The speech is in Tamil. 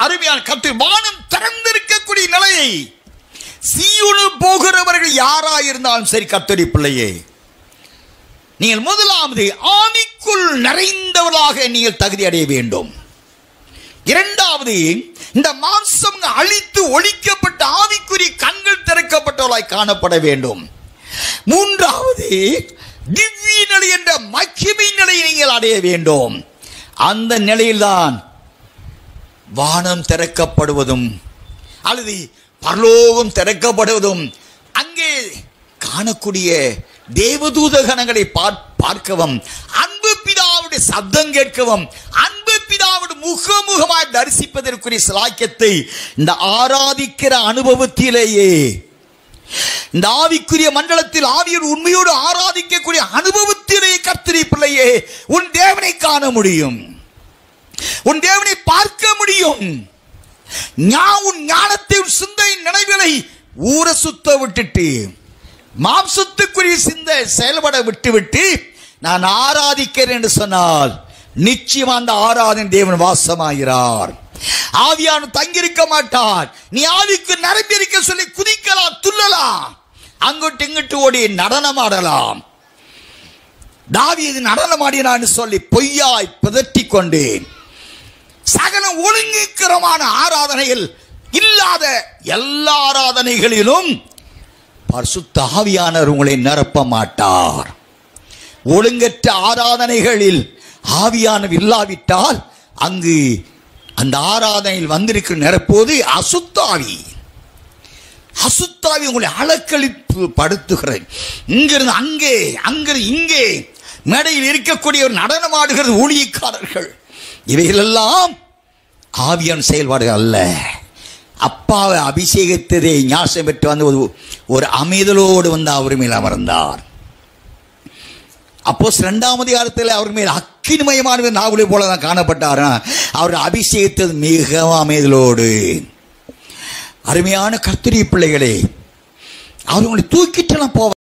அருமையான கத்து வானம் திறந்திருக்கக்கூடிய நிலையை சீயுனு போகிறவர்கள் யாராயிருந்தாலும் சரி கத்தரி பிள்ளையே நீங்கள் முதலாவது ஆவிக்குள் நிறைந்தவர்களாக நீங்கள் தகுதி அடைய வேண்டும் இரண்டாவது இந்த மாம்சம் அழித்து ஒழிக்கப்பட்ட ஆவிக்குரிய கண்கள் திறக்கப்பட்டவர்களாய் காணப்பட வேண்டும் மூன்றாவது திவ்ய நிலை என்ற மகிமை நிலையை நீங்கள் அடைய வேண்டும் அந்த நிலையில்தான் வானம் திறக்கப்படுவதும் அல்லது பரலோகம் திறக்கப்படுவதும் அங்கே காணக்கூடிய தேவதூத கணங்களை பார்- பார்க்கவும் அன்பு பிதாவுடைய சப்தம் கேட்கவும் அன்பு பிதாவுடைய முகமுகமாய் தரிசிப்பதற்குரிய சிலாக்கியத்தை இந்த ஆராதிக்கிற அனுபவத்திலேயே இந்த ஆவிக்குரிய மண்டலத்தில் ஆவியோடு உண்மையோடு ஆராதிக்கக்கூடிய அனுபவத்திலே கர்த்தரி பிள்ளையே உன் தேவனை காண முடியும் உன் தேவனை பார்க்க முடியும் ஞா- உன் ஞானத்தை உன் சிந்தை நினைவுகளை ஊற சுத்த விட்டுட்டு மாம்சத்துக்குரிய சிந்தை செயல்பட விட்டுவிட்டு நான் ஆராதிக்கிறேன் என்று சொன்னால் நிச்சயம் அந்த ஆராதனை தேவன் வாசமாகிறார் ஆவியான தங்கியிருக்க மாட்டார் நீ ஆவிக்கு நரம்பியிருக்க சொல்லி குதிக்கலாம் துள்ளலாம் அங்கிட்டு இங்கிட்டு ஓடி நடனமாடலாம் தாவீது நடனமாடினான்னு சொல்லி பொய்யாய் பிதற்றிக் கொண்டேன் சகல ஒழுங்குக்கிரமான ஆராதனையில் இல்லாத எல்லா ஆராதனைகளிலும் பரிசுத்த ஆவியானவர் உங்களை நிரப்ப மாட்டார் ஒழுங்கற்ற ஆராதனைகளில் ஆவியானவர் இல்லாவிட்டால் அங்கு அந்த ஆராதனையில் வந்திருக்கிற நிரப்போது அசுத்தாவி அசுத்தாவி உங்களை அலக்களிப்பு படுத்துகிறது இங்கிருந்து அங்கே அங்கிருந்து இங்கே மேடையில் இருக்கக்கூடிய ஒரு நடனமாடுகிறது ஊழியக்காரர்கள் இவைகளெல்லாம் ஆவியான் செயல்பாடுகள் அல்ல அப்பாவை அபிஷேகித்ததை ஞாசம் பெற்று வந்து ஒரு ஒரு அமைதலோடு வந்து அவர் மேல் அமர்ந்தார் அப்போ இரண்டாவது காலத்தில் அவர் மேல் அக்கினிமயமான நாகுலை போல தான் காணப்பட்டார் அவர் அபிஷேகித்தது மிகவும் அமைதலோடு அருமையான கர்த்தரி பிள்ளைகளே அவர் உங்களை தூக்கிட்டுலாம் போவார்